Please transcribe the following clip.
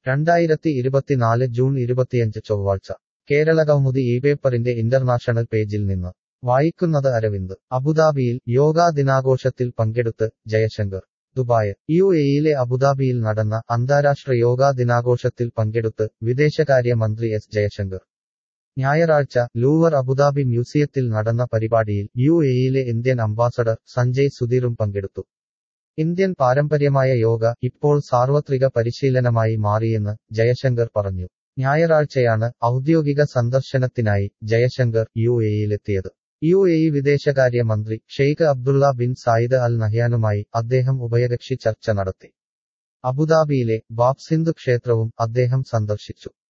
രണ്ടായിരത്തി ഇരുപത്തിനാല് ജൂൺ ഇരുപത്തിയഞ്ച് ചൊവ്വാഴ്ച കേരള കൗമുദി ഈ പേപ്പറിന്റെ ഇന്റർനാഷണൽ പേജിൽ നിന്ന് വായിക്കുന്നത് അരവിന്ദ് അബുദാബിയിൽ യോഗാ ദിനാഘോഷത്തിൽ പങ്കെടുത്ത് ജയശങ്കർ ദുബായ് യു എയിലെ അബുദാബിയിൽ നടന്ന അന്താരാഷ്ട്ര യോഗാ ദിനാഘോഷത്തിൽ പങ്കെടുത്ത് വിദേശകാര്യ മന്ത്രി എസ് ജയശങ്കർ ഞായറാഴ്ച ലൂവർ അബുദാബി മ്യൂസിയത്തിൽ നടന്ന പരിപാടിയിൽ യു എയിലെ ഇന്ത്യൻ അംബാസഡർ സഞ്ജയ് സുധീറും പങ്കെടുത്തു ഇന്ത്യൻ പാരമ്പര്യമായ യോഗ ഇപ്പോൾ സാർവത്രിക പരിശീലനമായി മാറിയെന്ന് ജയശങ്കർ പറഞ്ഞു ഞായറാഴ്ചയാണ് ഔദ്യോഗിക സന്ദർശനത്തിനായി ജയശങ്കർ യു എയിലെത്തിയത് യു എ വിദേശകാര്യ മന്ത്രി Sheikh Abdullah bin Zayed al നഹ്യാനുമായി അദ്ദേഹം ഉഭയകക്ഷി ചർച്ച നടത്തി അബുദാബിയിലെ ബാബ് സിന്ധു ക്ഷേത്രവും അദ്ദേഹം സന്ദർശിച്ചു